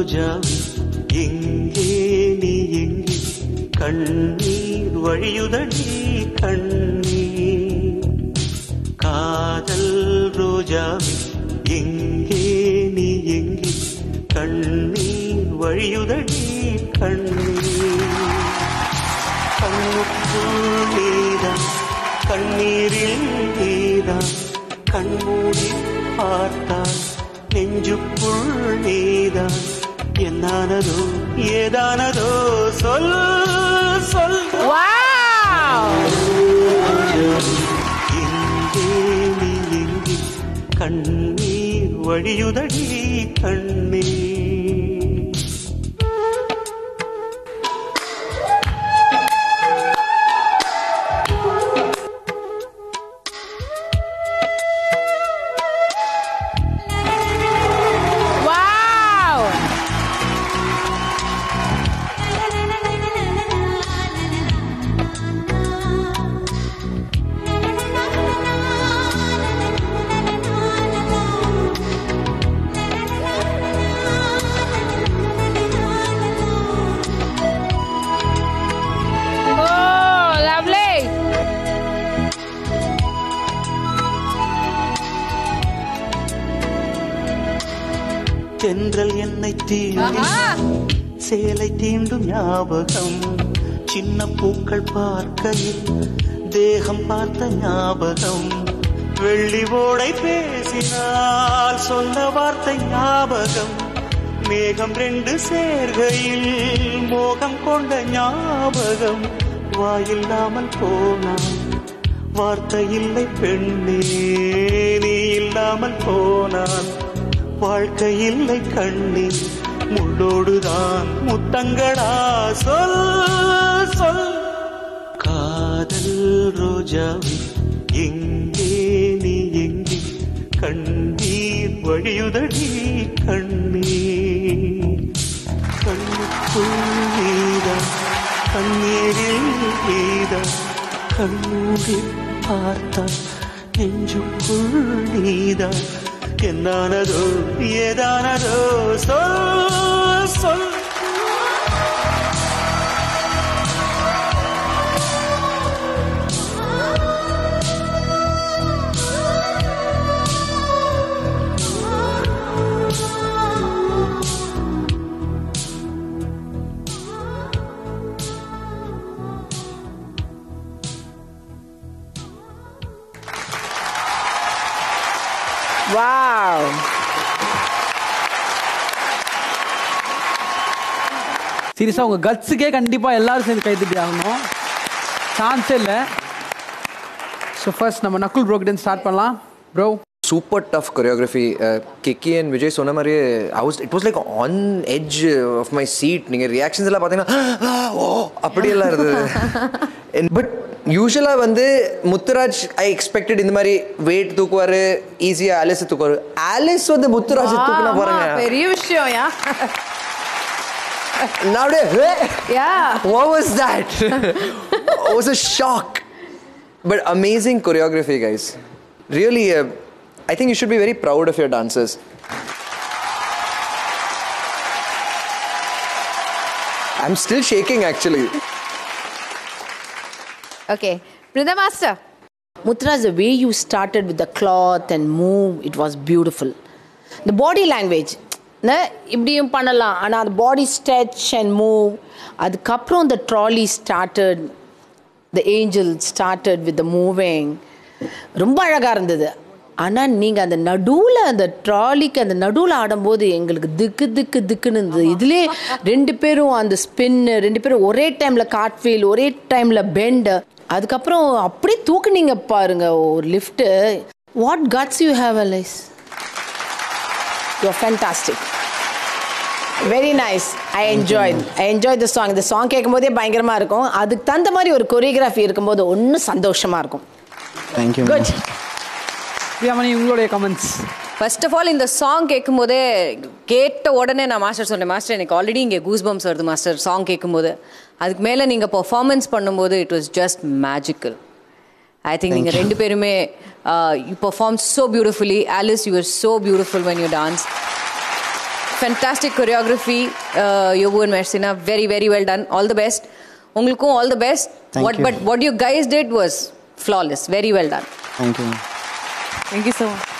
ரோஜா எங்கே நீ எங்கே கண்ணீர் வழியுதடி கண்ணீர் காதல் ரோஜா எங்கே நீ எங்கே கண்ணீர் வழியுதடி கண்ணீர் கண்ணுக்குள் நீதான் கண்ணீரில் நீதான் கண்மூடி பார்த்தால் நெஞ்சுக்குள் நீதான் என்னானதோ ஏதானதோ சொல் சொல் எங்கே நீ எங்கே கண்ணீர் வழியுதடி கண்ணீர் வாவ் Oh, lovely. தென்றல் என்னை தீண்டி சேலை தீண்டும் ஞாபகம் சின்ன பூக்கள் பார்க்கையில் தேகம் பார்த்த ஞாபகம் வெள்ளி ஓடை பேசினால் சொன்ன வார்த்தை ஞாபகம் மேகம் ரெண்டு சேர்கையில் மோகம் கொண்ட ஞாபகம் வாயில்லாமல் போனான் வார்த்தை இல்லை பெண்ணே நீ இல்லாமல் போனான் வாழ்க்கை இல்லை கண்ணே முள்ளோடுதான் முத்தங்களா சொல் சொல் காதல் ரோஜாவி எங்கே நீ எங்கே கண்ணீர் வழியுதடி கண்ணீர் கண்ணுக்குள் நீதான் கண்ணீரில் நீதான் கண்ணூரி பார்த்தான் நெஞ்சுக்குள் நீதான் என்னானதோ ஏதானதோ சொல் சொல் வாவ் சீரியஸாக உங்கள் கட்ஸுக்கே கண்டிப்பாக எல்லாரும் சேர்ந்து கைத்தட்டி ஆகணும் சான்ஸே இல்லை ஸோ ஃபர்ஸ்ட் நம்ம நக்குல் ப்ரோக்கிட்ட ஸ்டார்ட் பண்ணலாம் ப்ரோ சூப்பர் டஃப் கொரியோகிராஃபி கிக்கி அண்ட் விஜய் சொன்ன மாதிரியே I was it was like on edge of my seat நீங்கள் ரியாக்ஷன்ஸ் எல்லாம் பார்த்தீங்கன்னா ஓ அப்படியெல்லாம் இருந்தது பட் யூஸ்வலாக வந்து முத்துராஜ் ஐ எக்ஸ்பெக்டட் இந்த மாதிரி வெயிட் தூக்குவார் ஈஸியாக ஆலிஸ் தூக்குவார் ஆலிஸ் வந்து முத்துராஜ் தூக்குனா ஆமா, பாருங்க பெரிய விஷயம் யா நான் அப்படியே "ஹே, yeah what was that it was a shock but amazing choreography guys really uh, i think you should be very proud of your dancers i'm still shaking actually okay Brinda master Mutraj, the way you started with the cloth and move, it was beautiful. The body language, ந இப்படியும் பண்ணலாம் ஆனால் அந்த body stretch and move அதுக்கப்புறம் the trolley started the angel started with the moving ரொம்ப அழகாக இருந்தது ஆனால் நீங்கள் அந்த நடுவில் அந்த ட்ராலிக்கு அந்த நடுவில் ஆடும்போது எங்களுக்கு திக்கு திக்கு திக்குன்னு இருந்தது இதுலேயே ரெண்டு பேரும் அந்த ஸ்பின்னு ரெண்டு பேரும் ஒரே டைமில் காட்ஃபீல் ஒரே டைமில் பெண்டு அதுக்கப்புறம் அப்படியே தூக்குனீங்க பாருங்க ஒரு lift what guts you have Alice you fantastic very nice I enjoy I enjoy the song இந்த சாங் கேட்கும்போதே பயங்கரமாக இருக்கும் அதுக்கு தகுந்த மாதிரி ஒரு கொரியோகிராஃபி இருக்கும்போது ஒன்றும் சந்தோஷமாக இருக்கும் thank you குட் பிரியாமணி உங்களுடைய கமெண்ட்ஸ் ஃபர்ஸ்ட் ஆஃப் ஆல் இந்த சாங் கேட்கும்போதே கேட்ட உடனே நான் மாஸ்டர் சொன்னேன் மாஸ்டர் எனக்கு ஆல்ரெடி இங்கே கூஸ் பம்ஸ் வருது மாஸ்டர் சாங் கேட்கும்போது அதுக்கு மேலே நீங்கள் பர்ஃபார்மன்ஸ் பண்ணும்போது it was just magical I think நீங்கள் ரெண்டு பேருமே you perform so beautifully Alice you are so beautiful when you dance fantastic choreography Yogu and மெர்சினா very very well done all the best உங்களுக்கும் all the best Thank what you. But what you guys did was flawless very well done thank you thank you so much